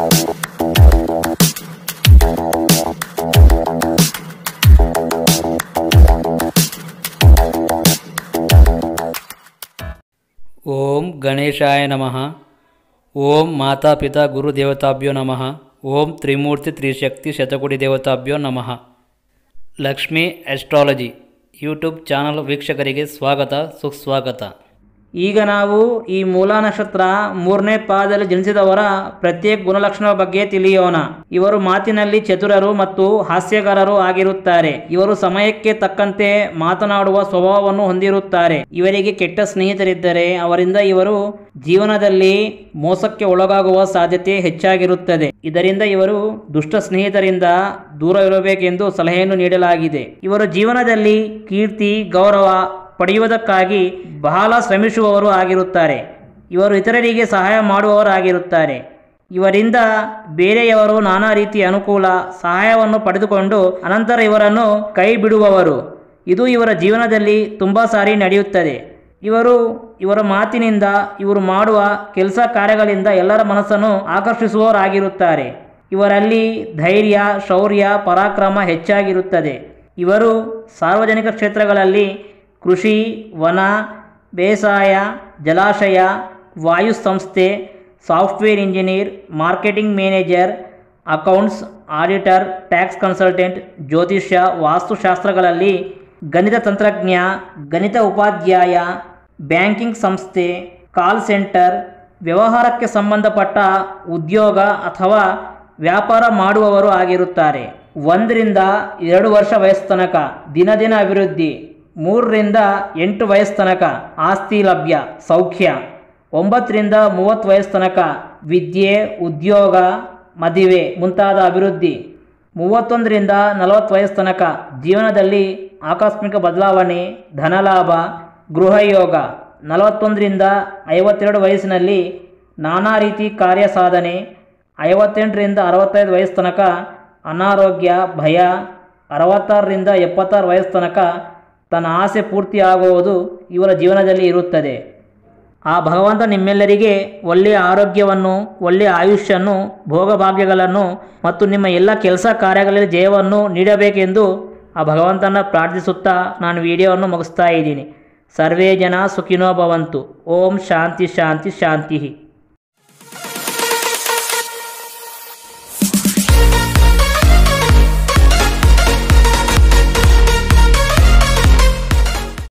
ಓಂ ಗಣೇಶಾಯ ನಮಃ ಓಂ ಮಾತಾಪಿತಾ ಗುರುದೇವತಾಭ್ಯೋ ನಮಃ ಓಂ ತ್ರಿಮೂರ್ತಿ ತ್ರಿಶಕ್ತಿ ಶತಕೋಟಿ ದೇವತಾಭ್ಯೋ ನಮಃ ಲಕ್ಷ್ಮೀ ಆಸ್ಟ್ರಾಲಜಿ ಯೂಟ್ಯೂಬ್ ಚಾನಲ್ ವೀಕ್ಷಕರಿಗೆ ಸ್ವಾಗತ ಸುಸ್ವಾಗತ ಈಗ ನಾವು ಈ ಮೂಲ ನಕ್ಷತ್ರ ಮೂರನೇ ಪಾದದಲ್ಲಿ ಜನಿಸಿದವರ ಪ್ರತ್ಯೇಕ ಗುಣಲಕ್ಷಣಗಳ ಬಗ್ಗೆ ತಿಳಿಯೋಣ ಇವರು ಮಾತಿನಲ್ಲಿ ಚತುರರು ಮತ್ತು ಹಾಸ್ಯಗಾರರು ಆಗಿರುತ್ತಾರೆ ಇವರು ಸಮಯಕ್ಕೆ ತಕ್ಕಂತೆ ಮಾತನಾಡುವ ಸ್ವಭಾವವನ್ನು ಹೊಂದಿರುತ್ತಾರೆ ಇವರಿಗೆ ಕೆಟ್ಟ ಸ್ನೇಹಿತರಿದ್ದರೆ ಅವರಿಂದ ಇವರು ಜೀವನದಲ್ಲಿ ಮೋಸಕ್ಕೆ ಒಳಗಾಗುವ ಸಾಧ್ಯತೆ ಹೆಚ್ಚಾಗಿರುತ್ತದೆ ಇದರಿಂದ ಇವರು ದುಷ್ಟ ಸ್ನೇಹಿತರಿಂದ ದೂರ ಇರಬೇಕೆಂದು ಸಲಹೆಯನ್ನು ನೀಡಲಾಗಿದೆ ಇವರು ಜೀವನದಲ್ಲಿ ಕೀರ್ತಿ ಗೌರವ ಪಡೆಯುವುದಕ್ಕಾಗಿ ಬಹಳ ಶ್ರಮಿಸುವವರು ಆಗಿರುತ್ತಾರೆ ಇವರು ಇತರರಿಗೆ ಸಹಾಯ ಮಾಡುವವರಾಗಿರುತ್ತಾರೆ ಇವರಿಂದ ಬೇರೆಯವರು ನಾನಾ ರೀತಿಯ ಅನುಕೂಲ ಸಹಾಯವನ್ನು ಪಡೆದುಕೊಂಡು ಅನಂತರ ಇವರನ್ನು ಕೈ ಬಿಡುವವರು ಇದು ಇವರ ಜೀವನದಲ್ಲಿ ತುಂಬ ಸಾರಿ ನಡೆಯುತ್ತದೆ ಇವರು ಇವರ ಮಾತಿನಿಂದ ಇವರು ಮಾಡುವ ಕೆಲಸ ಕಾರ್ಯಗಳಿಂದ ಎಲ್ಲರ ಮನಸ್ಸನ್ನು ಆಕರ್ಷಿಸುವವರಾಗಿರುತ್ತಾರೆ ಇವರಲ್ಲಿ ಧೈರ್ಯ ಶೌರ್ಯ ಪರಾಕ್ರಮ ಹೆಚ್ಚಾಗಿರುತ್ತದೆ ಇವರು ಸಾರ್ವಜನಿಕ ಕ್ಷೇತ್ರಗಳಲ್ಲಿ ಕೃಷಿ ವನ ಬೇಸಾಯ ಜಲಾಶಯ ವಾಯು ಸಂಸ್ಥೆ software engineer marketing manager accounts auditor tax consultant ಜ್ಯೋತಿಷ್ಯ ವಾಸ್ತುಶಾಸ್ತ್ರಗಳಲ್ಲಿ ಗಣಿತ ತಂತ್ರಜ್ಞ ಗಣಿತ ಉಪಾಧ್ಯಾಯ ಬ್ಯಾಂಕಿಂಗ್ ಸಂಸ್ಥೆ ಕಾಲ್ ಸೆಂಟರ್ ವ್ಯವಹಾರಕ್ಕೆ ಸಂಬಂಧಪಟ್ಟ ಉದ್ಯೋಗ ಅಥವಾ ವ್ಯಾಪಾರ ಮಾಡುವವರು ಆಗಿರುತ್ತಾರೆ ಒಂದರಿಂದ ಎರಡು ವರ್ಷ ವಯಸ್ಸು ತನಕ ದಿನ ದಿನ ಅಭಿವೃದ್ಧಿ ಮೂರರಿಂದ ಎಂಟು ವಯಸ್ಸು ತನಕ ಆಸ್ತಿ ಲಭ್ಯ ಸೌಖ್ಯ ಒಂಬತ್ತರಿಂದ ಮೂವತ್ತು ವಯಸ್ಸು ತನಕ ವಿದ್ಯೆ ಉದ್ಯೋಗ ಮದುವೆ ಮುಂತಾದ ಅಭಿವೃದ್ಧಿ ಮೂವತ್ತೊಂದರಿಂದ ನಲವತ್ತು ವಯಸ್ಸು ತನಕ ಜೀವನದಲ್ಲಿ ಆಕಸ್ಮಿಕ ಬದಲಾವಣೆ ಧನಲಾಭ ಗೃಹಯೋಗ ನಲವತ್ತೊಂದರಿಂದ ಐವತ್ತೆರಡು ವಯಸ್ಸಿನಲ್ಲಿ ನಾನಾ ರೀತಿ ಕಾರ್ಯ ಸಾಧನೆ ಐವತ್ತೆಂಟರಿಂದ ಅರವತ್ತೈದು ವಯಸ್ಸು ತನಕ ಅನಾರೋಗ್ಯ ಭಯ ಅರವತ್ತಾರರಿಂದ ಎಪ್ಪತ್ತಾರು ವಯಸ್ಸು ತನಕ ತನ್ನ ಆಸೆ ಪೂರ್ತಿಯಾಗುವುದು ಇವರ ಜೀವನದಲ್ಲಿ ಇರುತ್ತದೆ ಆ ಭಗವಂತ ನಿಮ್ಮೆಲ್ಲರಿಗೆ ಒಳ್ಳೆಯ ಆರೋಗ್ಯವನ್ನು ಒಳ್ಳೆಯ ಆಯುಷ್ಯನ್ನು ಭೋಗಭಾಗ್ಯಗಳನ್ನು ಮತ್ತು ನಿಮ್ಮ ಎಲ್ಲ ಕೆಲಸ ಕಾರ್ಯಗಳಲ್ಲಿ ಜಯವನ್ನು ನೀಡಬೇಕೆಂದು ಆ ಭಗವಂತನ ಪ್ರಾರ್ಥಿಸುತ್ತಾ ನಾನು ವಿಡಿಯೋವನ್ನು ಮುಗಿಸ್ತಾ ಇದ್ದೀನಿ ಸರ್ವೇ ಜನ ಸುಖಿನೋ ಭವಂತು ಓಂ ಶಾಂತಿ ಶಾಂತಿ ಶಾಂತಿ